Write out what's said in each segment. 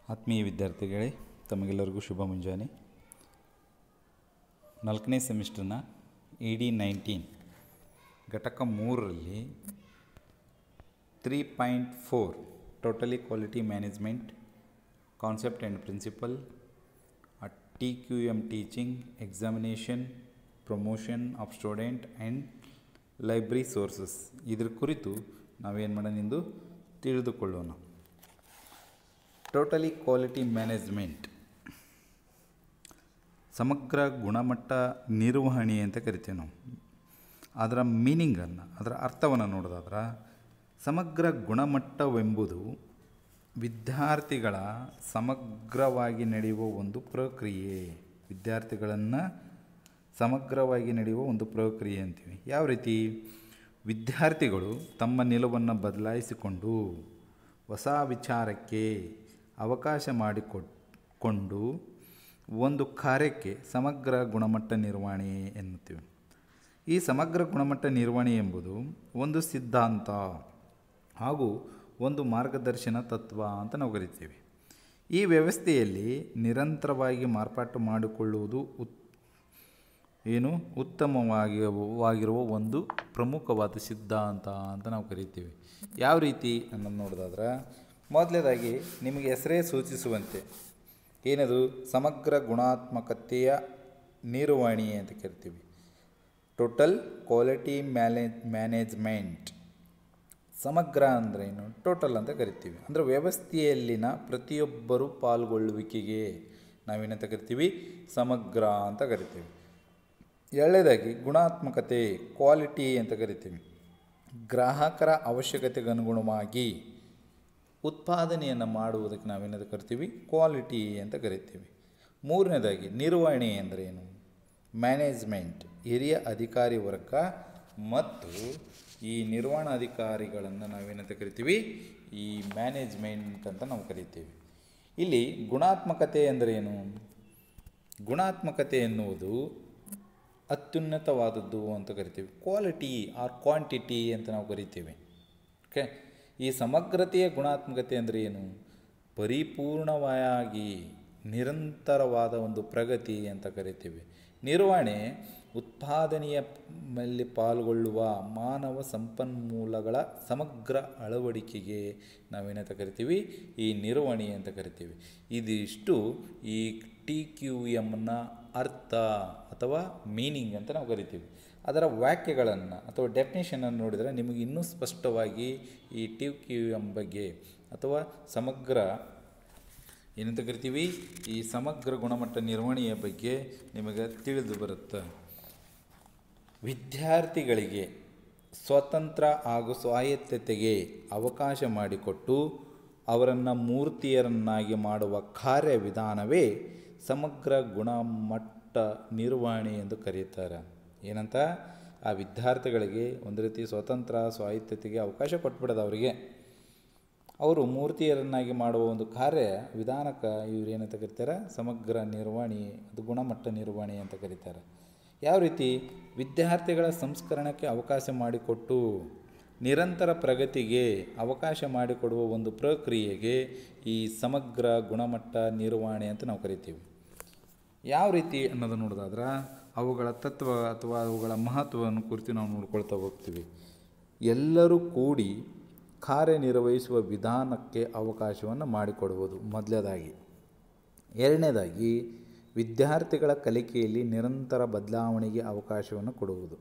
ಆತ್ಮೀಯ ವಿದ್ಯಾರ್ಥಿಗಳೇ ತಮಗೆಲ್ಲರಿಗೂ ಶುಭ ಮುಂಜಾನೆ ನಾಲ್ಕನೇ ಸೆಮಿಸ್ಟರ್ನ ಇ ಡಿ ನೈನ್ಟೀನ್ ಘಟಕ ಮೂರರಲ್ಲಿ three point four totally quality management concept and principle T Q M teaching examination promotion of student and library sources ಇದ್ರ ಕುರಿತು ನಾವೇನು ಮಾಡೋಣ ಎಂದು ತಿಳಿದುಕೊಳ್ಳೋಣ ಟೋಟಲಿ ಕ್ವಾಲಿಟಿ ಮ್ಯಾನೇಜ್ಮೆಂಟ್ ಸಮಗ್ರ ಗುಣಮಟ್ಟ ನಿರ್ವಹಣೆ ಅಂತ ಕರಿತೀವಿ ನಾವು ಅದರ ಮೀನಿಂಗನ್ನು ಅದರ ಅರ್ಥವನ್ನು ನೋಡೋದಾದ್ರೆ ಸಮಗ್ರ ಗುಣಮಟ್ಟವೆಂಬುದು ವಿದ್ಯಾರ್ಥಿಗಳ ಸಮಗ್ರವಾಗಿ ನಡೆಯುವ ಒಂದು ಪ್ರಕ್ರಿಯೆ ವಿದ್ಯಾರ್ಥಿಗಳನ್ನು ಸಮಗ್ರವಾಗಿ ನಡೆಯುವ ಒಂದು ಪ್ರಕ್ರಿಯೆ ಅಂತೀವಿ ಯಾವ ರೀತಿ ವಿದ್ಯಾರ್ಥಿಗಳು ತಮ್ಮ ನಿಲುವನ್ನು ಬದಲಾಯಿಸಿಕೊಂಡು ಹೊಸ ವಿಚಾರಕ್ಕೆ ಅವಕಾಶ ಮಾಡಿಕೊಟ್ಕೊಂಡು ಒಂದು ಕಾರ್ಯಕ್ಕೆ ಸಮಗ್ರ ಗುಣಮಟ್ಟ ನಿರ್ವಹಣೆ ಎನ್ನುತ್ತೀವಿ ಈ ಸಮಗ್ರ ಗುಣಮಟ್ಟ ನಿರ್ವಹಣೆ ಎಂಬುದು ಒಂದು ಸಿದ್ಧಾಂತ ಹಾಗೂ ಒಂದು ಮಾರ್ಗದರ್ಶನ ತತ್ವ ಅಂತ ನಾವು ಕರಿತೀವಿ ಈ ವ್ಯವಸ್ಥೆಯಲ್ಲಿ ನಿರಂತರವಾಗಿ ಮಾರ್ಪಾಟು ಮಾಡಿಕೊಳ್ಳುವುದು ಉತ್ ಏನು ಉತ್ತಮವಾಗಿ ವಾಗಿರುವ ಒಂದು ಪ್ರಮುಖವಾದ ಸಿದ್ಧಾಂತ ಅಂತ ನಾವು ಕರಿತೀವಿ ಯಾವ ರೀತಿ ಅನ್ನೋದು ನೋಡೋದಾದ್ರೆ ಮೊದಲನೇದಾಗಿ ನಿಮಗೆ ಹೆಸರೇ ಸೂಚಿಸುವಂತೆ ಏನದು ಸಮಗ್ರ ಗುಣಾತ್ಮಕತೆಯ ನಿರ್ವಹಣೆ ಅಂತ ಕರಿತೀವಿ ಟೋಟಲ್ ಕ್ವಾಲಿಟಿ ಮ್ಯಾನೇಜ್ ಮ್ಯಾನೇಜ್ಮೆಂಟ್ ಸಮಗ್ರ ಅಂದರೆ ಏನು ಟೋಟಲ್ ಅಂತ ಕರಿತೀವಿ ಅಂದರೆ ವ್ಯವಸ್ಥೆಯಲ್ಲಿನ ಪ್ರತಿಯೊಬ್ಬರು ಪಾಲ್ಗೊಳ್ಳುವಿಕೆಗೆ ನಾವೇನಂತ ಕರಿತೀವಿ ಸಮಗ್ರ ಅಂತ ಕರಿತೀವಿ ಎರಡನೇದಾಗಿ ಗುಣಾತ್ಮಕತೆ ಕ್ವಾಲಿಟಿ ಅಂತ ಕರಿತೀವಿ ಗ್ರಾಹಕರ ಅವಶ್ಯಕತೆಗೆ ಅನುಗುಣವಾಗಿ ಉತ್ಪಾದನೆಯನ್ನು ಮಾಡುವುದಕ್ಕೆ ನಾವೇನಂತ ಕರಿತೀವಿ ಕ್ವಾಲಿಟಿ ಅಂತ ಕರಿತೀವಿ ಮೂರನೇದಾಗಿ ನಿರ್ವಹಣೆ ಅಂದರೆ ಏನು ಮ್ಯಾನೇಜ್ಮೆಂಟ್ ಹಿರಿಯ ಅಧಿಕಾರಿ ವರ್ಗ ಮತ್ತು ಈ ನಿರ್ವಹಣಾಧಿಕಾರಿಗಳನ್ನು ನಾವೇನಂತ ಕರಿತೀವಿ ಈ ಮ್ಯಾನೇಜ್ಮೆಂಟ್ ಅಂತ ನಾವು ಕರಿತೀವಿ ಇಲ್ಲಿ ಗುಣಾತ್ಮಕತೆ ಅಂದರೆ ಏನು ಗುಣಾತ್ಮಕತೆ ಎನ್ನುವುದು ಅತ್ಯುನ್ನತವಾದದ್ದು ಅಂತ ಕರಿತೀವಿ ಕ್ವಾಲಿಟಿ ಆರ್ ಕ್ವಾಂಟಿಟಿ ಅಂತ ನಾವು ಕರಿತೀವಿ ಓಕೆ ಈ ಸಮಗ್ರತೆಯ ಗುಣಾತ್ಮಕತೆ ಅಂದರೆ ಏನು ಪರಿಪೂರ್ಣವಾಗಿ ನಿರಂತರವಾದ ಒಂದು ಪ್ರಗತಿ ಅಂತ ಕರಿತೀವಿ ನಿರ್ವಹಣೆ ಉತ್ಪಾದನೆಯ ಮೇಲೆ ಪಾಲ್ಗೊಳ್ಳುವ ಮಾನವ ಸಂಪನ್ಮೂಲಗಳ ಸಮಗ್ರ ಅಳವಡಿಕೆಗೆ ನಾವೇನಂತ ಕರಿತೀವಿ ಈ ನಿರ್ವಹಣೆ ಅಂತ ಕರಿತೀವಿ ಇದಿಷ್ಟು ಈ ಟಿ ಕ್ಯೂ ಎಮ್ನ ಅರ್ಥ ಅಥವಾ ಮೀನಿಂಗ್ ಅಂತ ನಾವು ಕರಿತೀವಿ ಅದರ ವಾಕ್ಯಗಳನ್ನು ಅಥವಾ ಡೆಫಿನೇಷನನ್ನು ನೋಡಿದರೆ ನಿಮಗೆ ಇನ್ನೂ ಸ್ಪಷ್ಟವಾಗಿ ಈ ಟಿ ಕ್ಯೂ ಎಮ್ ಬಗ್ಗೆ ಅಥವಾ ಸಮಗ್ರ ಏನಂತ ಕರಿತೀವಿ ಈ ಸಮಗ್ರ ಗುಣಮಟ್ಟ ನಿರ್ವಹಣೆಯ ಬಗ್ಗೆ ನಿಮಗೆ ತಿಳಿದು ಬರುತ್ತೆ ವಿದ್ಯಾರ್ಥಿಗಳಿಗೆ ಸ್ವತಂತ್ರ ಹಾಗೂ ಸ್ವಾಯತ್ತತೆಗೆ ಅವಕಾಶ ಮಾಡಿಕೊಟ್ಟು ಅವರನ್ನು ಮೂರ್ತಿಯರನ್ನಾಗಿ ಮಾಡುವ ಕಾರ್ಯವಿಧಾನವೇ ಸಮಗ್ರ ಗುಣಮಟ್ಟ ನಿರ್ವಹಣೆ ಎಂದು ಕರೆಯುತ್ತಾರೆ ಏನಂತ ಆ ವಿದ್ಯಾರ್ಥಿಗಳಿಗೆ ಒಂದು ರೀತಿ ಸ್ವತಂತ್ರ ಸ್ವಾಯತ್ತತೆಗೆ ಅವಕಾಶ ಕೊಟ್ಬಿಡೋದು ಅವರಿಗೆ ಅವರು ಮೂರ್ತಿಯರನ್ನಾಗಿ ಮಾಡುವ ಒಂದು ಕಾರ್ಯ ವಿಧಾನಕ್ಕೆ ಇವ್ರು ಏನಂತ ಕರೀತಾರೆ ಸಮಗ್ರ ನಿರ್ವಹಣೆ ಅದು ಗುಣಮಟ್ಟ ನಿರ್ವಹಣೆ ಅಂತ ಕರೀತಾರೆ ಯಾವ ರೀತಿ ವಿದ್ಯಾರ್ಥಿಗಳ ಸಂಸ್ಕರಣಕ್ಕೆ ಅವಕಾಶ ಮಾಡಿಕೊಟ್ಟು ನಿರಂತರ ಪ್ರಗತಿಗೆ ಅವಕಾಶ ಮಾಡಿಕೊಡುವ ಒಂದು ಪ್ರಕ್ರಿಯೆಗೆ ಈ ಸಮಗ್ರ ಗುಣಮಟ್ಟ ನಿರ್ವಹಣೆ ಅಂತ ನಾವು ಕರಿತೀವಿ ಯಾವ ರೀತಿ ಅನ್ನೋದು ನೋಡೋದಾದ್ರೆ ಅವುಗಳ ತತ್ವ ಅಥವಾ ಅವುಗಳ ಮಹತ್ವವನ್ನು ಕುರಿತು ನಾವು ನೋಡ್ಕೊಳ್ತಾ ಹೋಗ್ತೀವಿ ಎಲ್ಲರೂ ಕೂಡಿ ಕಾರ್ಯನಿರ್ವಹಿಸುವ ವಿಧಾನಕ್ಕೆ ಅವಕಾಶವನ್ನು ಮಾಡಿಕೊಡುವುದು ಮೊದಲನೇದಾಗಿ ಎರಡನೇದಾಗಿ ವಿದ್ಯಾರ್ಥಿಗಳ ಕಲಿಕೆಯಲ್ಲಿ ನಿರಂತರ ಬದಲಾವಣೆಗೆ ಅವಕಾಶವನ್ನು ಕೊಡುವುದು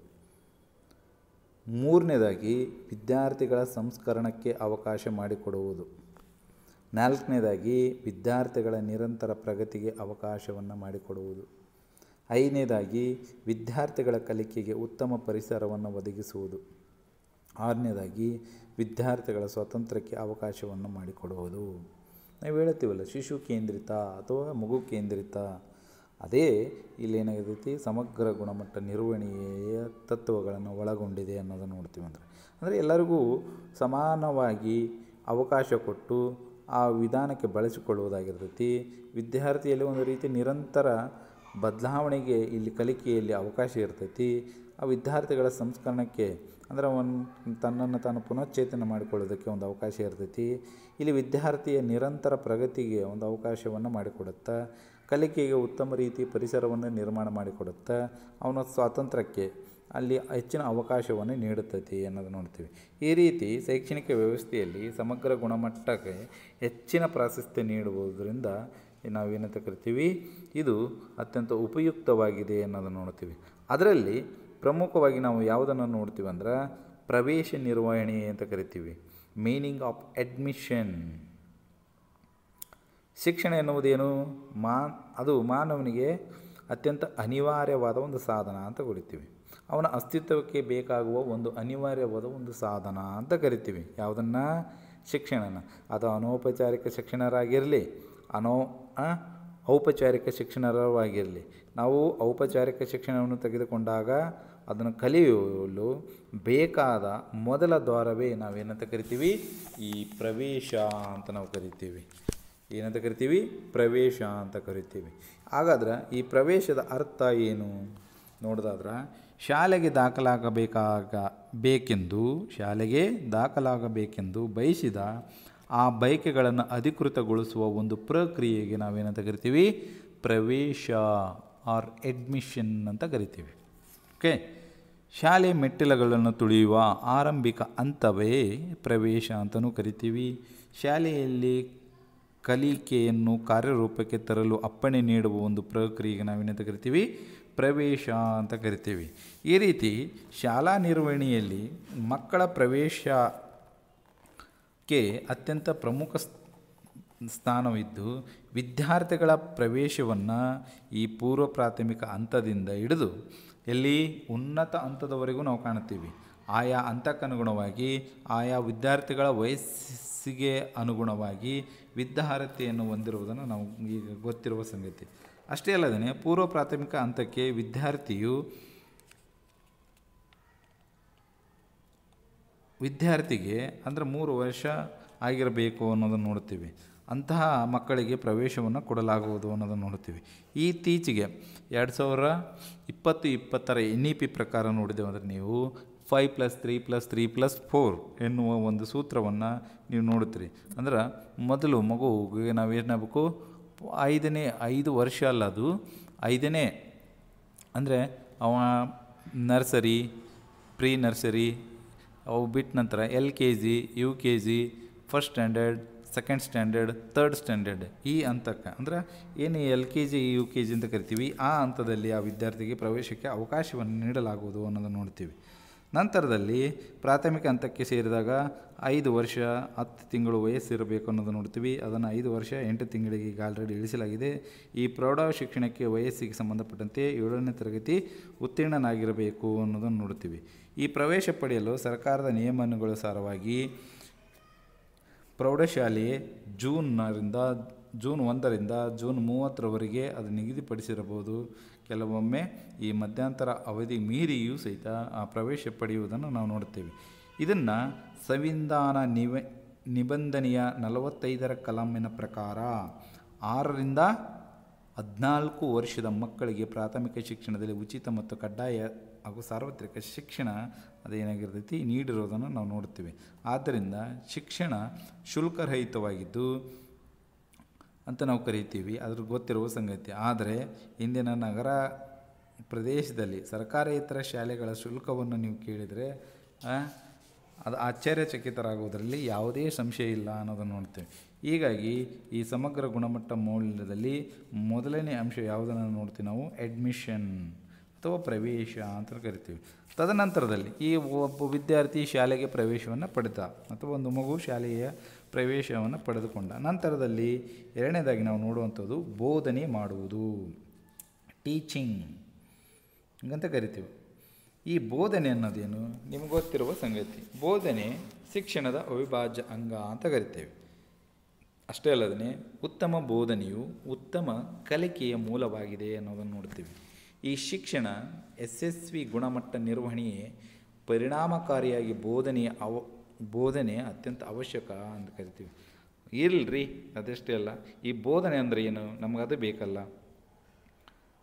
ಮೂರನೇದಾಗಿ ವಿದ್ಯಾರ್ಥಿಗಳ ಸಂಸ್ಕರಣಕ್ಕೆ ಅವಕಾಶ ಮಾಡಿಕೊಡುವುದು ನಾಲ್ಕನೇದಾಗಿ ವಿದ್ಯಾರ್ಥಿಗಳ ನಿರಂತರ ಪ್ರಗತಿಗೆ ಅವಕಾಶವನ್ನು ಮಾಡಿಕೊಡುವುದು ಐದನೇದಾಗಿ ವಿದ್ಯಾರ್ಥಿಗಳ ಕಲಿಕೆಗೆ ಉತ್ತಮ ಪರಿಸರವನ್ನು ಒದಗಿಸುವುದು ಆರನೇದಾಗಿ ವಿದ್ಯಾರ್ಥಿಗಳ ಸ್ವಾತಂತ್ರ್ಯಕ್ಕೆ ಅವಕಾಶವನ್ನು ಮಾಡಿಕೊಡುವುದು ನಾವು ಹೇಳ್ತೀವಲ್ಲ ಶಿಶು ಕೇಂದ್ರಿತ ಅಥವಾ ಮಗು ಕೇಂದ್ರಿತ ಅದೇ ಇಲ್ಲೇನಾಗಿರ್ತೈತಿ ಸಮಗ್ರ ಗುಣಮಟ್ಟ ನಿರ್ವಹಣೆಯ ತತ್ವಗಳನ್ನು ಒಳಗೊಂಡಿದೆ ಅನ್ನೋದನ್ನು ನೋಡ್ತೀವಿ ಅಂದರೆ ಅಂದರೆ ಎಲ್ಲರಿಗೂ ಸಮಾನವಾಗಿ ಅವಕಾಶ ಕೊಟ್ಟು ಆ ವಿಧಾನಕ್ಕೆ ಬಳಸಿಕೊಳ್ಳುವುದಾಗಿರ್ತೈತಿ ವಿದ್ಯಾರ್ಥಿಯಲ್ಲಿ ಒಂದು ರೀತಿ ನಿರಂತರ ಬದಲಾವಣೆಗೆ ಇಲ್ಲಿ ಕಲಿಕೆಯಲ್ಲಿ ಅವಕಾಶ ಇರ್ತೈತಿ ಆ ವಿದ್ಯಾರ್ಥಿಗಳ ಸಂಸ್ಕರಣಕ್ಕೆ ಅಂದರೆ ಒಂದು ತನ್ನನ್ನು ತಾನು ಪುನಶ್ಚೇತನ ಮಾಡಿಕೊಳ್ಳೋದಕ್ಕೆ ಒಂದು ಅವಕಾಶ ಇರ್ತೈತಿ ಇಲ್ಲಿ ವಿದ್ಯಾರ್ಥಿಯ ನಿರಂತರ ಪ್ರಗತಿಗೆ ಒಂದು ಅವಕಾಶವನ್ನು ಮಾಡಿಕೊಡುತ್ತಾ ಕಲಿಕೆಗೆ ಉತ್ತಮ ರೀತಿ ಪರಿಸರವನ್ನು ನಿರ್ಮಾಣ ಮಾಡಿಕೊಡುತ್ತಾ ಅವನ ಸ್ವಾತಂತ್ರ್ಯಕ್ಕೆ ಅಲ್ಲಿ ಹೆಚ್ಚಿನ ಅವಕಾಶವನ್ನು ನೀಡುತ್ತೈತಿ ಅನ್ನೋದು ನೋಡ್ತೀವಿ ಈ ರೀತಿ ಶೈಕ್ಷಣಿಕ ವ್ಯವಸ್ಥೆಯಲ್ಲಿ ಸಮಗ್ರ ಗುಣಮಟ್ಟಕ್ಕೆ ಹೆಚ್ಚಿನ ಪ್ರಾಶಸ್ತ್ಯ ನೀಡುವುದರಿಂದ ನಾವೇನಂತ ಕರಿತೀವಿ ಇದು ಅತ್ಯಂತ ಉಪಯುಕ್ತವಾಗಿದೆ ಅನ್ನೋದನ್ನು ನೋಡ್ತೀವಿ ಅದರಲ್ಲಿ ಪ್ರಮುಖವಾಗಿ ನಾವು ಯಾವುದನ್ನು ನೋಡ್ತೀವಿ ಅಂದ್ರೆ ಪ್ರವೇಶ ನಿರ್ವಹಣೆ ಅಂತ ಕರಿತೀವಿ ಮೀನಿಂಗ್ ಆಫ್ ಅಡ್ಮಿಷನ್ ಶಿಕ್ಷಣ ಎನ್ನುವುದೇನು ಮಾ ಅದು ಮಾನವನಿಗೆ ಅತ್ಯಂತ ಅನಿವಾರ್ಯವಾದ ಒಂದು ಸಾಧನ ಅಂತ ಕರಿತೀವಿ ಅವನ ಅಸ್ತಿತ್ವಕ್ಕೆ ಬೇಕಾಗುವ ಒಂದು ಅನಿವಾರ್ಯವಾದ ಒಂದು ಸಾಧನ ಅಂತ ಕರಿತೀವಿ ಯಾವುದನ್ನು ಶಿಕ್ಷಣನ ಅದು ಅನೌಪಚಾರಿಕ ಶಿಕ್ಷಣರಾಗಿರಲಿ ಅನೌ ಆ, ಔಪಚಾರಿಕ ಶಿಕ್ಷಣವಾಗಿರಲಿ ನಾವು ಔಪಚಾರಿಕ ಶಿಕ್ಷಣವನ್ನು ತೆಗೆದುಕೊಂಡಾಗ ಅದನ್ನು ಕಲಿಯಲು ಬೇಕಾದ ಮೊದಲ ದ್ವಾರವೇ ನಾವೇನಂತ ಕರಿತೀವಿ ಈ ಪ್ರವೇಶ ಅಂತ ನಾವು ಕರಿತೀವಿ ಏನಂತ ಕರಿತೀವಿ ಪ್ರವೇಶ ಅಂತ ಕರಿತೀವಿ ಹಾಗಾದ್ರೆ ಈ ಪ್ರವೇಶದ ಅರ್ಥ ಏನು ನೋಡೋದಾದ್ರೆ ಶಾಲೆಗೆ ದಾಖಲಾಗಬೇಕಾಗ ಬೇಕೆಂದು ಶಾಲೆಗೆ ದಾಖಲಾಗಬೇಕೆಂದು ಬಯಸಿದ ಆ ಬಯಕೆಗಳನ್ನು ಅಧಿಕೃತಗೊಳಿಸುವ ಒಂದು ಪ್ರಕ್ರಿಯೆಗೆ ನಾವೇನಂತ ಕರಿತೀವಿ ಪ್ರವೇಶ ಆರ್ ಅಡ್ಮಿಷನ್ ಅಂತ ಕರಿತೀವಿ ಓಕೆ ಶಾಲೆ ಮೆಟ್ಟಿಲುಗಳನ್ನು ತುಳಿಯುವ ಆರಂಭಿಕ ಹಂತವೇ ಪ್ರವೇಶ ಅಂತಲೂ ಕರಿತೀವಿ ಶಾಲೆಯಲ್ಲಿ ಕಲಿಕೆಯನ್ನು ಕಾರ್ಯರೂಪಕ್ಕೆ ತರಲು ಅಪ್ಪಣೆ ನೀಡುವ ಒಂದು ಪ್ರಕ್ರಿಯೆಗೆ ನಾವೇನಂತ ಕರಿತೀವಿ ಪ್ರವೇಶ ಅಂತ ಕರಿತೀವಿ ಈ ರೀತಿ ಶಾಲಾ ನಿರ್ವಹಣೆಯಲ್ಲಿ ಮಕ್ಕಳ ಪ್ರವೇಶಕ್ಕೆ ಅತ್ಯಂತ ಪ್ರಮುಖ ಸ್- ಸ್ಥಾನವಿದ್ದು ವಿದ್ಯಾರ್ಥಿಗಳ ಪ್ರವೇಶವನ್ನು ಈ ಪೂರ್ವ ಪ್ರಾಥಮಿಕ ಹಂತದಿಂದ ಹಿಡಿದು ಎಲ್ಲಿ ಉನ್ನತ ಹಂತದವರೆಗೂ ನಾವು ಕಾಣುತ್ತೀವಿ ಆಯಾ ಹಂತಕ್ಕನುಗುಣವಾಗಿ ಆಯಾ ವಿದ್ಯಾರ್ಥಿಗಳ ವಯಸ್ಸಿಗೆ ಅನುಗುಣವಾಗಿ ವಿದ್ಯಾರ್ಹತೆಯನ್ನು ಹೊಂದಿರುವುದನ್ನು ನಾವು ಈಗ ಗೊತ್ತಿರುವ ಸಂಗತಿ ಅಷ್ಟೇ ಅಲ್ಲದೆ ಪೂರ್ವ ಪ್ರಾಥಮಿಕ ಹಂತಕ್ಕೆ ವಿದ್ಯಾರ್ಥಿಯು ವಿದ್ಯಾರ್ಥಿಗೆ ಅಂದರೆ ಮೂರು ವರ್ಷ ಆಗಿರಬೇಕು ಅನ್ನೋದನ್ನು ನೋಡ್ತೀವಿ ಅಂತಹ ಮಕ್ಕಳಿಗೆ ಪ್ರವೇಶವನ್ನು ಕೊಡಲಾಗುವುದು ಅನ್ನೋದನ್ನು ನೋಡ್ತೀವಿ ಇತ್ತೀಚೆಗೆ ಎರಡು ಸಾವಿರ ಇಪ್ಪತ್ತು ಇಪ್ಪತ್ತರ ಎನ್ ಇ ಪಿ ಪ್ರಕಾರ ನೋಡಿದೆವು ಅಂದರೆ ನೀವು five plus three plus three plus four ಎನ್ನುವ ಒಂದು ಸೂತ್ರವನ್ನು ನೀವು ನೋಡುತ್ತೀರಿ ಅಂದ್ರೆ ಮೊದಲು ಮಗುವಿಗೆ ನಾವು ಏನಾಗಬೇಕು ಐದನೇ ಐದು ವರ್ಷ ಅಲ್ಲ ಅದು ಐದನೇ ಅಂದರೆ ಅವ ನರ್ಸರಿ ಪ್ರೀ ನರ್ಸರಿ ಅವು ಬಿಟ್ಟ ನಂತರ L K G U K G first standard second standard third standard ಈ ಹಂತಕ್ಕೆ ಅಂದ್ರೆ ಏನು L K G U K G ಅಂತ ಕರಿತೀವಿ ಆ ಹಂತದಲ್ಲಿ ಆ ವಿದ್ಯಾರ್ಥಿಗೆ ಪ್ರವೇಶಕ್ಕೆ ಅವಕಾಶವನ್ನು ನೀಡಲಾಗುವುದು ಅನ್ನೋದನ್ನು ನೋಡ್ತೀವಿ ನಂತರದಲ್ಲಿ ಪ್ರಾಥಮಿಕ ಹಂತಕ್ಕೆ ಸೇರಿದಾಗ ಐದು ವರ್ಷ ಹತ್ತು ತಿಂಗಳು ವಯಸ್ಸಿರಬೇಕು ಅನ್ನೋದನ್ನು ನೋಡ್ತೀವಿ ಅದನ್ನು ಐದು ವರ್ಷ ಎಂಟು ತಿಂಗಳಿಗೆ ಈಗ ಆಲ್ರೆಡಿ ಇಳಿಸಲಾಗಿದೆ ಈ ಪ್ರೌಢ ಶಿಕ್ಷಣಕ್ಕೆ ವಯಸ್ಸಿಗೆ ಸಂಬಂಧಪಟ್ಟಂತೆ ಏಳನೇ ತರಗತಿ ಉತ್ತೀರ್ಣನಾಗಿರಬೇಕು ಅನ್ನೋದನ್ನು ನೋಡ್ತೀವಿ ಈ ಪ್ರವೇಶ ಪಡೆಯಲು ಸರ್ಕಾರದ ನಿಯಮನುಸಾರವಾಗಿ ಪ್ರೌಢಶಾಲೆ ಜೂನ್ನರಿಂದ ಜೂನ್ ಒಂದರಿಂದ ಜೂನ್ ಮೂವತ್ತರವರೆಗೆ ಅದು ನಿಗದಿಪಡಿಸಿರಬಹುದು ಕೆಲವೊಮ್ಮೆ ಈ ಮಧ್ಯಂತರ ಅವಧಿ ಮೀರಿಯೂ ಸಹಿತ ಆ ಪ್ರವೇಶ ಪಡೆಯುವುದನ್ನು ನಾವು ನೋಡ್ತೇವೆ ಇದನ್ನು ಸಂವಿಧಾನ ನಿವ ನಿಬಂಧನೆಯ ನಲವತ್ತೈದರ ಕಲಮಿನ ಪ್ರಕಾರ ಆರರಿಂದ ಹದಿನಾಲ್ಕು ವರ್ಷದ ಮಕ್ಕಳಿಗೆ ಪ್ರಾಥಮಿಕ ಶಿಕ್ಷಣದಲ್ಲಿ ಉಚಿತ ಮತ್ತು ಕಡ್ಡಾಯ ಹಾಗೂ ಸಾರ್ವತ್ರಿಕ ಶಿಕ್ಷಣ ಅದೇನಾಗಿರ್ತೈತಿ ನೀಡಿರೋದನ್ನು ನಾವು ನೋಡ್ತೀವಿ ಆದ್ದರಿಂದ ಶಿಕ್ಷಣ ಶುಲ್ಕರಹಿತವಾಗಿದ್ದು ಅಂತ ನಾವು ಕರಿತೀವಿ ಅದ್ರ ಗೊತ್ತಿರುವ ಸಂಗತಿ ಆದರೆ ಇಂದಿನ ನಗರ ಪ್ರದೇಶದಲ್ಲಿ ಸರ್ಕಾರೇತರ ಶಾಲೆಗಳ ಶುಲ್ಕವನ್ನು ನೀವು ಕೇಳಿದರೆ ಆ, ಅದು ಆಶ್ಚರ್ಯಚಕಿತರಾಗುವುದರಲ್ಲಿ ಯಾವುದೇ ಸಂಶಯ ಇಲ್ಲ ಅನ್ನೋದನ್ನು ನೋಡ್ತೇವೆ ಹೀಗಾಗಿ ಈ ಸಮಗ್ರ ಗುಣಮಟ್ಟ ಮೌಲ್ಯದಲ್ಲಿ ಮೊದಲನೇ ಅಂಶ ಯಾವುದನ್ನು ನೋಡ್ತೀವಿ ನಾವು ಅಡ್ಮಿಷನ್ ಅಥವಾ ಪ್ರವೇಶ ಅಂತ ಕರಿತೀವಿ ತದನಂತರದಲ್ಲಿ ಈ ಒಬ್ಬ ವಿದ್ಯಾರ್ಥಿ ಶಾಲೆಗೆ ಪ್ರವೇಶವನ್ನು ಪಡೆದ ಅಥವಾ ಒಂದು ಮಗು ಶಾಲೆಯ ಪ್ರವೇಶವನ್ನು ಪಡೆದುಕೊಂಡ ನಂತರದಲ್ಲಿ ಎರಡನೇದಾಗಿ ನಾವು ನೋಡುವಂಥದ್ದು ಬೋಧನೆ ಮಾಡುವುದು ಟೀಚಿಂಗ್ ಹಂಗಂತ ಕರಿತೀವಿ ಈ ಬೋಧನೆ ಅನ್ನೋದೇನು ನಿಮಗೆ ಗೊತ್ತಿರುವ ಸಂಗತಿ ಬೋಧನೆ ಶಿಕ್ಷಣದ ಅವಿಭಾಜ್ಯ ಅಂಗ ಅಂತ ಕರಿತೇವೆ ಅಷ್ಟೇ ಅಲ್ಲದೇ ಉತ್ತಮ ಬೋಧನೆಯು ಉತ್ತಮ ಕಲಿಕೆಯ ಮೂಲವಾಗಿದೆ ಅನ್ನೋದನ್ನು ನೋಡ್ತೀವಿ ಈ ಶಿಕ್ಷಣ ಯಶಸ್ವಿ ಗುಣಮಟ್ಟ ನಿರ್ವಹಣೆಯೇ ಪರಿಣಾಮಕಾರಿಯಾಗಿ ಬೋಧನೆಯ ಅವ ಬೋಧನೆ ಅತ್ಯಂತ ಅವಶ್ಯಕ ಅಂತ ಕರಿತೀವಿ ಇರಲ್ರಿ ಅದಷ್ಟೇ ಅಲ್ಲ ಈ ಬೋಧನೆ ಅಂದರೆ ಏನು ನಮಗದು ಬೇಕಲ್ಲ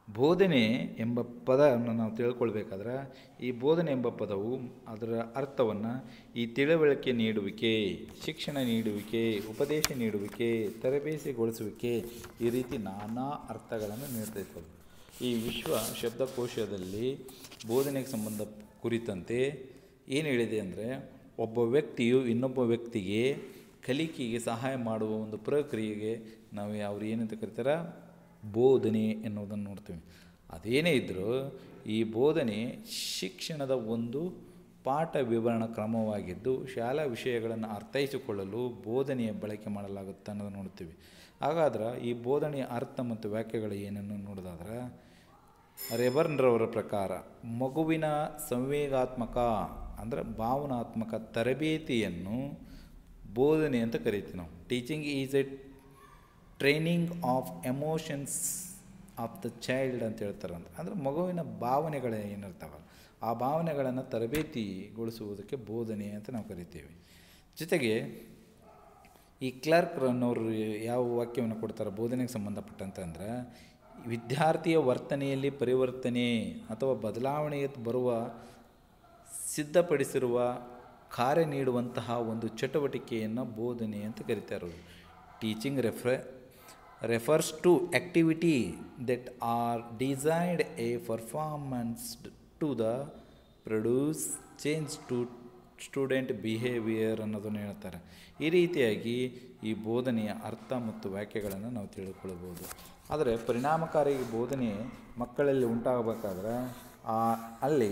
ಬೋಧನೆ ಎಂಬ ಪದವನ್ನು ನಾವು ತಿಳ್ಕೊಳ್ಬೇಕಾದ್ರೆ ಈ ಬೋಧನೆ ಎಂಬ ಪದವು ಅದರ ಅರ್ಥವನ್ನು ಈ ತಿಳುವಳಿಕೆ ನೀಡುವಿಕೆ ಶಿಕ್ಷಣ ನೀಡುವಿಕೆ ಉಪದೇಶ ನೀಡುವಿಕೆ ತರಬೇತಿಗೊಳಿಸುವಿಕೆ ಈ ರೀತಿ ನಾನಾ ಅರ್ಥಗಳನ್ನು ನೀಡ್ತೈತೆ ಈ ವಿಶ್ವ ಶಬ್ದಕೋಶದಲ್ಲಿ ಬೋಧನೆಗೆ ಸಂಬಂಧ ಕುರಿತಂತೆ ಏನು ಹೇಳಿದೆ ಅಂದರೆ ಒಬ್ಬ ವ್ಯಕ್ತಿಯು ಇನ್ನೊಬ್ಬ ವ್ಯಕ್ತಿಗೆ ಕಲಿಕೆಗೆ ಸಹಾಯ ಮಾಡುವ ಒಂದು ಪ್ರಕ್ರಿಯೆಗೆ ನಾವು ಅವ್ರು ಏನಂತ ಕರಿತಾರೆ ಬೋಧನೆ ಎನ್ನುವುದನ್ನು ನೋಡ್ತೀವಿ ಅದೇನೇ ಇದ್ದರೂ ಈ ಬೋಧನೆ ಶಿಕ್ಷಣದ ಒಂದು ಪಾಠ ವಿವರಣ ಕ್ರಮವಾಗಿದ್ದು ಶಾಲಾ ವಿಷಯಗಳನ್ನು ಅರ್ಥೈಸಿಕೊಳ್ಳಲು ಬೋಧನೆಯ ಬಳಕೆ ಮಾಡಲಾಗುತ್ತೆ ಅನ್ನೋದನ್ನು ನೋಡ್ತೀವಿ ಹಾಗಾದ್ರೆ ಈ ಬೋಧನೆಯ ಅರ್ಥ ಮತ್ತು ವ್ಯಾಖ್ಯೆಗಳು ಏನನ್ನು ನೋಡೋದಾದ್ರೆ ರೆಬರ್ನ್ರವರ ಪ್ರಕಾರ ಮಗುವಿನ ಸಂವೇಗಾತ್ಮಕ ಅಂದರೆ ಭಾವನಾತ್ಮಕ ತರಬೇತಿಯನ್ನು ಬೋಧನೆ ಅಂತ ಕರಿತೀವಿ ನಾವು teaching is a training of emotions of the child ಅಂತ ಹೇಳ್ತಾರಂತ ಅಂದರೆ ಮಗುವಿನ ಭಾವನೆಗಳು ಏನಿರ್ತಾವಲ್ಲ ಆ ಭಾವನೆಗಳನ್ನು ತರಬೇತಿಗೊಳಿಸುವುದಕ್ಕೆ ಬೋಧನೆ ಅಂತ ನಾವು ಕರಿತೀವಿ ಜೊತೆಗೆ ಈ ಕ್ಲರ್ಕ್ ಅನ್ನೋರು ಯಾವ ವಾಕ್ಯವನ್ನು ಕೊಡ್ತಾರೆ ಬೋಧನೆಗೆ ಸಂಬಂಧಪಟ್ಟಂತೆ ಅಂದ್ರೆ ವಿದ್ಯಾರ್ಥಿಯ ವರ್ತನೆಯಲ್ಲಿ ಪರಿವರ್ತನೆ ಅಥವಾ ಬದಲಾವಣೆ ಬರುವ ಸಿದ್ಧಪಡಿಸಿರುವ ಕಾರ್ಯ ನೀಡುವಂತಹ ಒಂದು ಚಟುವಟಿಕೆಯನ್ನು ಬೋಧನೆ ಅಂತ ಕರೀತಾರೆ teaching refer refers to activity that are designed a performance to the produce change to student behaviour ಅನ್ನೋದನ್ನು ಹೇಳ್ತಾರೆ ಈ ರೀತಿಯಾಗಿ ಈ ಬೋಧನೆಯ ಅರ್ಥ ಮತ್ತು ವ್ಯಾಖ್ಯೆಗಳನ್ನು ನಾವು ತಿಳ್ಕೊಳ್ಬೋದು ಆದರೆ ಪರಿಣಾಮಕಾರಿ ಬೋಧನೆ ಮಕ್ಕಳಲ್ಲಿ ಉಂಟಾಗಬೇಕಾದ್ರೆ ಆ ಅಲ್ಲಿ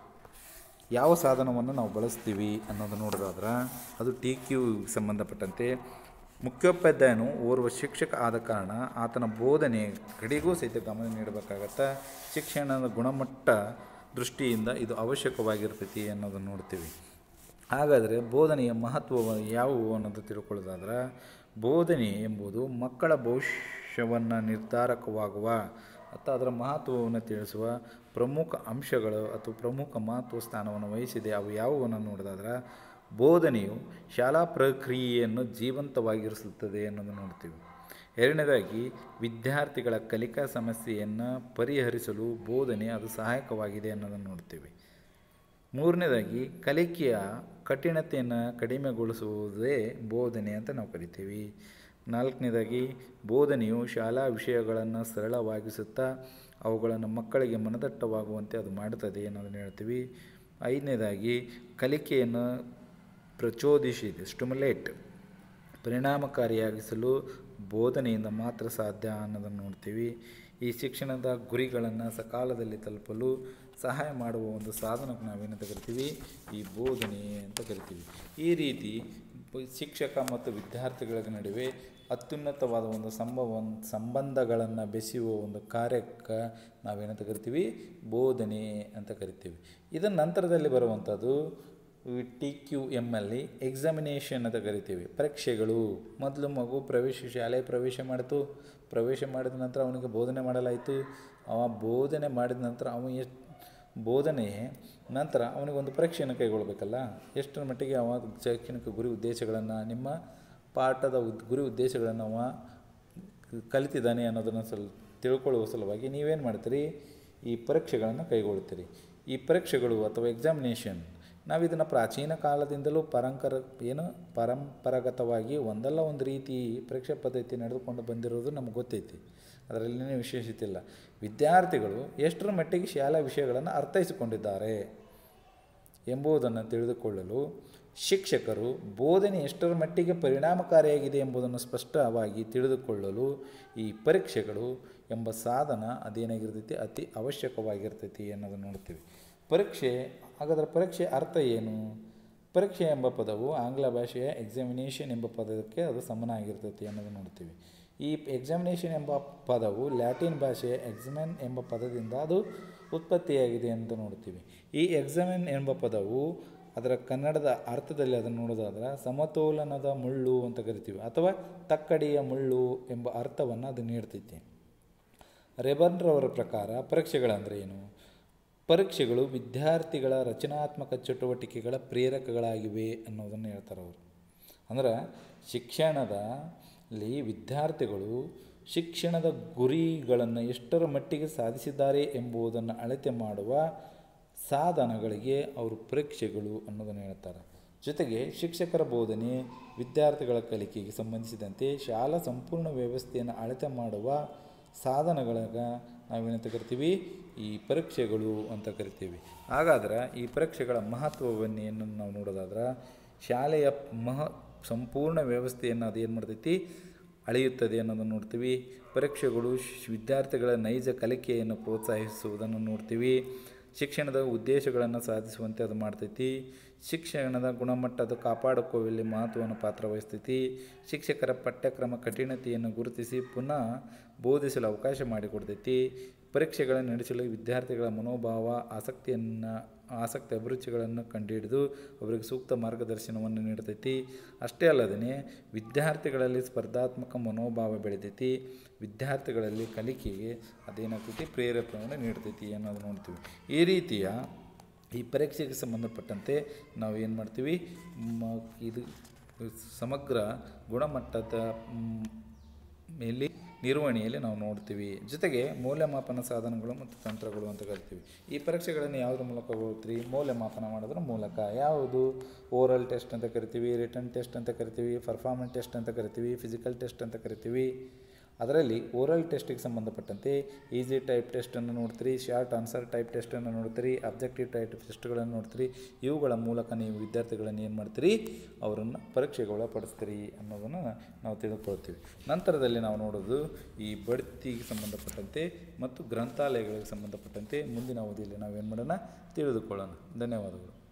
ಯಾವ ಸಾಧನವನ್ನು ನಾವು ಬಳಸ್ತೀವಿ ಅನ್ನೋದು ನೋಡೋದಾದ್ರೆ ಅದು ಟಿ ಕ್ಯೂ ಸಂಬಂಧಪಟ್ಟಂತೆ ಮುಖ್ಯೋಪಾಧ್ಯಾಯನು ಓರ್ವ ಶಿಕ್ಷಕ ಆದ ಕಾರಣ ಆತನ ಬೋಧನೆ ಕಡೆಗೂ ಸಹಿತ ಗಮನ ನೀಡಬೇಕಾಗತ್ತೆ ಶಿಕ್ಷಣದ ಗುಣಮಟ್ಟ ದೃಷ್ಟಿಯಿಂದ ಇದು ಅವಶ್ಯಕವಾಗಿರ್ತೈತಿ ಅನ್ನೋದನ್ನು ನೋಡ್ತೀವಿ ಹಾಗಾದರೆ ಬೋಧನೆಯ ಮಹತ್ವ ಯಾವುವು ಅನ್ನೋದು ತಿಳ್ಕೊಳ್ಳೋದಾದ್ರೆ ಬೋಧನೆ ಎಂಬುದು ಮಕ್ಕಳ ಭವಿಷ್ಯವನ್ನು ನಿರ್ಧಾರಕವಾಗುವ ಅಥವಾ ಅದರ ಮಹತ್ವವನ್ನು ತಿಳಿಸುವ ಪ್ರಮುಖ ಅಂಶಗಳು ಅಥವಾ ಪ್ರಮುಖ ಮಹತ್ವ ಸ್ಥಾನವನ್ನು ವಹಿಸಿದೆ ಅವು ಯಾವುವನ್ನು ನೋಡೋದಾದ್ರೆ ಬೋಧನೆಯು ಶಾಲಾ ಪ್ರಕ್ರಿಯೆಯನ್ನು ಜೀವಂತವಾಗಿರಿಸುತ್ತದೆ ಅನ್ನೋದನ್ನು ನೋಡ್ತೀವಿ ಎರಡನೇದಾಗಿ ವಿದ್ಯಾರ್ಥಿಗಳ ಕಲಿಕಾ ಸಮಸ್ಯೆಯನ್ನು ಪರಿಹರಿಸಲು ಬೋಧನೆ ಅದು ಸಹಾಯಕವಾಗಿದೆ ಅನ್ನೋದನ್ನು ನೋಡ್ತೀವಿ ಮೂರನೇದಾಗಿ ಕಲಿಕೆಯ ಕಠಿಣತೆಯನ್ನು ಕಡಿಮೆಗೊಳಿಸುವುದೇ ಬೋಧನೆ ಅಂತ ನಾವು ಕರಿತೀವಿ ನಾಲ್ಕನೇದಾಗಿ ಬೋಧನೆಯು ಶಾಲಾ ವಿಷಯಗಳನ್ನು ಸರಳವಾಗಿಸುತ್ತಾ ಅವುಗಳನ್ನು ಮಕ್ಕಳಿಗೆ ಮನದಟ್ಟವಾಗುವಂತೆ ಅದು ಮಾಡುತ್ತದೆ ಅನ್ನೋದನ್ನು ಹೇಳ್ತೀವಿ ಐದನೇದಾಗಿ ಕಲಿಕೆಯನ್ನು ಪ್ರಚೋದಿಸಿದೆ ಸ್ಟಿಮ್ಯುಲೇಟ್ ಪರಿಣಾಮಕಾರಿಯಾಗಿಸಲು ಬೋಧನೆಯಿಂದ ಮಾತ್ರ ಸಾಧ್ಯ ಅನ್ನೋದನ್ನು ನೋಡ್ತೀವಿ ಈ ಶಿಕ್ಷಣದ ಗುರಿಗಳನ್ನು ಸಕಾಲದಲ್ಲಿ ತಲುಪಲು ಸಹಾಯ ಮಾಡುವ ಒಂದು ಸಾಧನಕ್ಕೆ ನಾವೇನಂತ ಕರಿತೀವಿ ಈ ಬೋಧನೆ ಅಂತ ಕರಿತೀವಿ ಈ ರೀತಿ ಶಿಕ್ಷಕ ಮತ್ತು ವಿದ್ಯಾರ್ಥಿಗಳ ನಡುವೆ ಅತ್ಯುನ್ನತವಾದ ಒಂದು ಸಂಭವ ಸಂಬಂಧಗಳನ್ನು ಬೆಸೆಯುವ ಒಂದು ಕಾರ್ಯಕ್ಕೆ ನಾವೇನಂತ ಕರಿತೀವಿ ಬೋಧನೆ ಅಂತ ಕರಿತೀವಿ ಇದರ ನಂತರದಲ್ಲಿ ಬರುವಂಥದ್ದು ಟಿ ಕ್ಯೂ ಎಮ್ ಅಲ್ಲಿ ಎಕ್ಸಾಮಿನೇಷನ್ ಅಂತ ಕರಿತೀವಿ ಪರೀಕ್ಷೆಗಳು ಮೊದಲು ಮಗು ಪ್ರವೇಶ ಶಾಲೆ ಪ್ರವೇಶ ಮಾಡಿತು ಪ್ರವೇಶ ಮಾಡಿದ ನಂತರ ಅವನಿಗೆ ಬೋಧನೆ ಮಾಡಲಾಯಿತು ಅವ ಬೋಧನೆ ಮಾಡಿದ ನಂತರ ಅವ ಎಷ್ಟು ಬೋಧನೆ ನಂತರ ಅವನಿಗೊಂದು ಪರೀಕ್ಷೆಯನ್ನು ಕೈಗೊಳ್ಳಬೇಕಲ್ಲ ಎಷ್ಟರ ಮಟ್ಟಿಗೆ ಅವ ಶೈಕ್ಷಣಿಕ ಗುರಿ ಉದ್ದೇಶಗಳನ್ನು ನಿಮ್ಮ ಪಾಠದ ಉದ್ ಗುರಿ ಉದ್ದೇಶಗಳನ್ನು ಅವ ಕಲಿತಿದ್ದಾನೆ ಅನ್ನೋದನ್ನು ಸ್ವಲ್ಪ ತಿಳ್ಕೊಳ್ಳುವ ಸಲುವಾಗಿ ನೀವೇನು ಮಾಡ್ತೀರಿ ಈ ಪರೀಕ್ಷೆಗಳನ್ನು ಕೈಗೊಳ್ತೀರಿ ಈ ಪರೀಕ್ಷೆಗಳು ಅಥವಾ ಎಕ್ಸಾಮಿನೇಷನ್ ನಾವು ಇದನ್ನು ಪ್ರಾಚೀನ ಕಾಲದಿಂದಲೂ ಪರಂಕರ ಏನು ಪರಂಪರಾಗತವಾಗಿ ಒಂದಲ್ಲ ಒಂದು ರೀತಿ ಪರೀಕ್ಷಾ ಪದ್ಧತಿ ನಡೆದುಕೊಂಡು ಬಂದಿರೋದು ನಮ್ಗೆ ಗೊತ್ತೈತಿ ಅದರಲ್ಲಿನೇ ವಿಶೇಷತೆ ಇಲ್ಲ ವಿದ್ಯಾರ್ಥಿಗಳು ಎಷ್ಟರ ಮಟ್ಟಿಗೆ ಶಾಲಾ ವಿಷಯಗಳನ್ನು ಅರ್ಥೈಸಿಕೊಂಡಿದ್ದಾರೆ ಎಂಬುದನ್ನು ತಿಳಿದುಕೊಳ್ಳಲು ಶಿಕ್ಷಕರು ಬೋಧನೆ ಎಷ್ಟರ ಮಟ್ಟಿಗೆ ಪರಿಣಾಮಕಾರಿಯಾಗಿದೆ ಎಂಬುದನ್ನು ಸ್ಪಷ್ಟವಾಗಿ ತಿಳಿದುಕೊಳ್ಳಲು ಈ ಪರೀಕ್ಷೆಗಳು ಎಂಬ ಸಾಧನ ಅದೇನಾಗಿರ್ತೈತಿ ಅತಿ ಅವಶ್ಯಕವಾಗಿರ್ತೈತಿ ಅನ್ನೋದನ್ನು ನೋಡ್ತೀವಿ ಪರೀಕ್ಷೆ ಹಾಗಾದರೆ ಪರೀಕ್ಷೆ ಅರ್ಥ ಏನು ಪರೀಕ್ಷೆ ಎಂಬ ಪದವು ಆಂಗ್ಲ ಭಾಷೆಯ ಎಕ್ಸಾಮಿನೇಷನ್ ಎಂಬ ಪದಕ್ಕೆ ಅದು ಸಮನ ಆಗಿರ್ತೈತಿ ಅನ್ನೋದನ್ನು ನೋಡ್ತೀವಿ ಈ ಎಕ್ಸಾಮಿನೇಷನ್ ಎಂಬ ಪದವು ಲ್ಯಾಟಿನ್ ಭಾಷೆಯ ಎಕ್ಸಾಮಿನ್ ಎಂಬ ಪದದಿಂದ ಅದು ಉತ್ಪತ್ತಿಯಾಗಿದೆ ಅಂತ ನೋಡ್ತೀವಿ ಈ ಎಕ್ಸಾಮಿನ್ ಎಂಬ ಪದವು ಅದರ ಕನ್ನಡದ ಅರ್ಥದಲ್ಲಿ ಅದನ್ನು ನೋಡೋದಾದ್ರೆ ಸಮತೋಲನದ ಮುಳ್ಳು ಅಂತ ಕರಿತೀವಿ ಅಥವಾ ತಕ್ಕಡಿಯ ಮುಳ್ಳು ಎಂಬ ಅರ್ಥವನ್ನು ಅದು ನೀಡ್ತೈತಿ ರೆಬನ್ರವರ ಪ್ರಕಾರ ಪರೀಕ್ಷೆಗಳಂದರೆ ಏನು ಪರೀಕ್ಷೆಗಳು ವಿದ್ಯಾರ್ಥಿಗಳ ರಚನಾತ್ಮಕ ಚಟುವಟಿಕೆಗಳ ಪ್ರೇರಕಗಳಾಗಿವೆ ಅನ್ನೋದನ್ನು ಹೇಳ್ತಾರೆ ಅವರು ಅಂದ್ರೆ ಶಿಕ್ಷಣದಲ್ಲಿ ವಿದ್ಯಾರ್ಥಿಗಳು ಶಿಕ್ಷಣದ ಗುರಿಗಳನ್ನು ಎಷ್ಟರ ಮಟ್ಟಿಗೆ ಸಾಧಿಸಿದ್ದಾರೆ ಎಂಬುದನ್ನು ಅಳತೆ ಮಾಡುವ ಸಾಧನಗಳಿಗೆ ಅವರು ಪರೀಕ್ಷೆಗಳು ಅನ್ನೋದನ್ನು ಹೇಳ್ತಾರೆ ಜೊತೆಗೆ ಶಿಕ್ಷಕರ ಬೋಧನೆ ವಿದ್ಯಾರ್ಥಿಗಳ ಕಲಿಕೆಗೆ ಸಂಬಂಧಿಸಿದಂತೆ ಶಾಲಾ ಸಂಪೂರ್ಣ ವ್ಯವಸ್ಥೆಯನ್ನು ಅಳತೆ ಮಾಡುವ ಸಾಧನಗಳಾಗ ನಾವೇನಂತ ಕರಿತೀವಿ ಈ ಪರೀಕ್ಷೆಗಳು ಅಂತ ಕರಿತೀವಿ ಹಾಗಾದ್ರೆ ಈ ಪರೀಕ್ಷೆಗಳ ಮಹತ್ವವನ್ನು ನಾವು ನೋಡೋದಾದ್ರೆ ಶಾಲೆಯ ಮಹ ಸಂಪೂರ್ಣ ವ್ಯವಸ್ಥೆಯನ್ನು ಅದು ಏನು ಮಾಡ್ತೈತಿ ಅಳೆಯುತ್ತದೆ ಅನ್ನೋದನ್ನು ನೋಡ್ತೀವಿ ಪರೀಕ್ಷೆಗಳು ಶ್- ವಿದ್ಯಾರ್ಥಿಗಳ ನೈಜ ಕಲಿಕೆಯನ್ನು ಪ್ರೋತ್ಸಾಹಿಸುವುದನ್ನು ನೋಡ್ತೀವಿ ಶಿಕ್ಷಣದ ಉದ್ದೇಶಗಳನ್ನು ಸಾಧಿಸುವಂತೆ ಅದು ಮಾಡ್ತೈತಿ ಶಿಕ್ಷಣದ ಗುಣಮಟ್ಟದ ಕಾಪಾಡಿಕೊಳ್ಳುವಲ್ಲಿ ಮಹತ್ವವನ್ನು ಪಾತ್ರ ವಹಿಸ್ತೈತಿ ಶಿಕ್ಷಕರ ಪಠ್ಯಕ್ರಮ ಕಠಿಣತೆಯನ್ನು ಗುರುತಿಸಿ ಪುನಃ ಬೋಧಿಸಲು ಅವಕಾಶ ಮಾಡಿಕೊಡ್ತೈತಿ ಪರೀಕ್ಷೆಗಳನ್ನು ನಡೆಸಲು ವಿದ್ಯಾರ್ಥಿಗಳ ಮನೋಭಾವ ಆಸಕ್ತಿಯನ್ನು ಆಸಕ್ತಿ ಅಭಿರುಚಿಗಳನ್ನು ಕಂಡುಹಿಡಿದು ಅವರಿಗೆ ಸೂಕ್ತ ಮಾರ್ಗದರ್ಶನವನ್ನು ನೀಡ್ತೈತಿ ಅಷ್ಟೇ ಅಲ್ಲದೇ ವಿದ್ಯಾರ್ಥಿಗಳಲ್ಲಿ ಸ್ಪರ್ಧಾತ್ಮಕ ಮನೋಭಾವ ಬೆಳೆದೈತಿ ವಿದ್ಯಾರ್ಥಿಗಳಲ್ಲಿ ಕಲಿಕೆಗೆ ಅದೇನಾಗ್ತೈತಿ ಪ್ರೇರೇಪಣೆಯನ್ನು ನೀಡ್ತೈತಿ ಅನ್ನೋದು ನೋಡ್ತೀವಿ ಈ ರೀತಿಯ ಈ ಪರೀಕ್ಷೆಗೆ ಸಂಬಂಧಪಟ್ಟಂತೆ ನಾವು ಏನು ಮಾಡ್ತೀವಿ ಮ ಇದು ಸಮಗ್ರ ಗುಣಮಟ್ಟದ ಮ್, ಮೇಲೆ ನಿರ್ವಹಣೆಯಲ್ಲಿ ನಾವು ನೋಡ್ತೀವಿ ಜೊತೆಗೆ ಮೌಲ್ಯಮಾಪನ ಸಾಧನಗಳು ಮತ್ತು ತಂತ್ರಗಳು ಅಂತ ಕರಿತೀವಿ ಈ ಪರೀಕ್ಷೆಗಳನ್ನು ಯಾವುದ್ರ ಮೂಲಕ ಹೋಗ್ತೀವಿ ಮೌಲ್ಯಮಾಪನ ಮಾಡೋದ್ರ ಮೂಲಕ ಯಾವುದು ಓರಲ್ ಟೆಸ್ಟ್ ಅಂತ ಕರಿತೀವಿ ರಿಟರ್ನ್ ಟೆಸ್ಟ್ ಅಂತ ಕರಿತೀವಿ ಪರ್ಫಾರ್ಮೆನ್ಸ್ ಟೆಸ್ಟ್ ಅಂತ ಕರಿತೀವಿ ಫಿಸಿಕಲ್ ಟೆಸ್ಟ್ ಅಂತ ಕರಿತೀವಿ ಅದರಲ್ಲಿ ಓರಲ್ ಟೆಸ್ಟಿಗೆ ಸಂಬಂಧಪಟ್ಟಂತೆ ಈಸಿ ಟೈಪ್ ಟೆಸ್ಟನ್ನು ನೋಡ್ತೀರಿ ಶಾರ್ಟ್ ಆನ್ಸರ್ ಟೈಪ್ ಟೆಸ್ಟನ್ನು ನೋಡ್ತೀರಿ ಅಬ್ಜೆಕ್ಟಿವ್ ಟೈಪ್ ಟೆಸ್ಟ್ಗಳನ್ನು ನೋಡ್ತೀರಿ ಇವುಗಳ ಮೂಲಕ ನೀವು ವಿದ್ಯಾರ್ಥಿಗಳನ್ನು ಏನು ಮಾಡ್ತೀರಿ ಅವರನ್ನು ಪರೀಕ್ಷೆಗೆ ಒಳಪಡಿಸ್ತೀರಿ ಅನ್ನೋದನ್ನು ನಾವು ತಿಳಿದುಕೊಳ್ತೀವಿ ನಂತರದಲ್ಲಿ ನಾವು ನೋಡೋದು ಈ ಬಡ್ತಿಗೆ ಸಂಬಂಧಪಟ್ಟಂತೆ ಮತ್ತು ಗ್ರಂಥಾಲಯಗಳಿಗೆ ಸಂಬಂಧಪಟ್ಟಂತೆ ಮುಂದಿನ ಅವಧಿಯಲ್ಲಿ ನಾವೇನು ಮಾಡೋಣ ತಿಳಿದುಕೊಳ್ಳೋಣ ಧನ್ಯವಾದಗಳು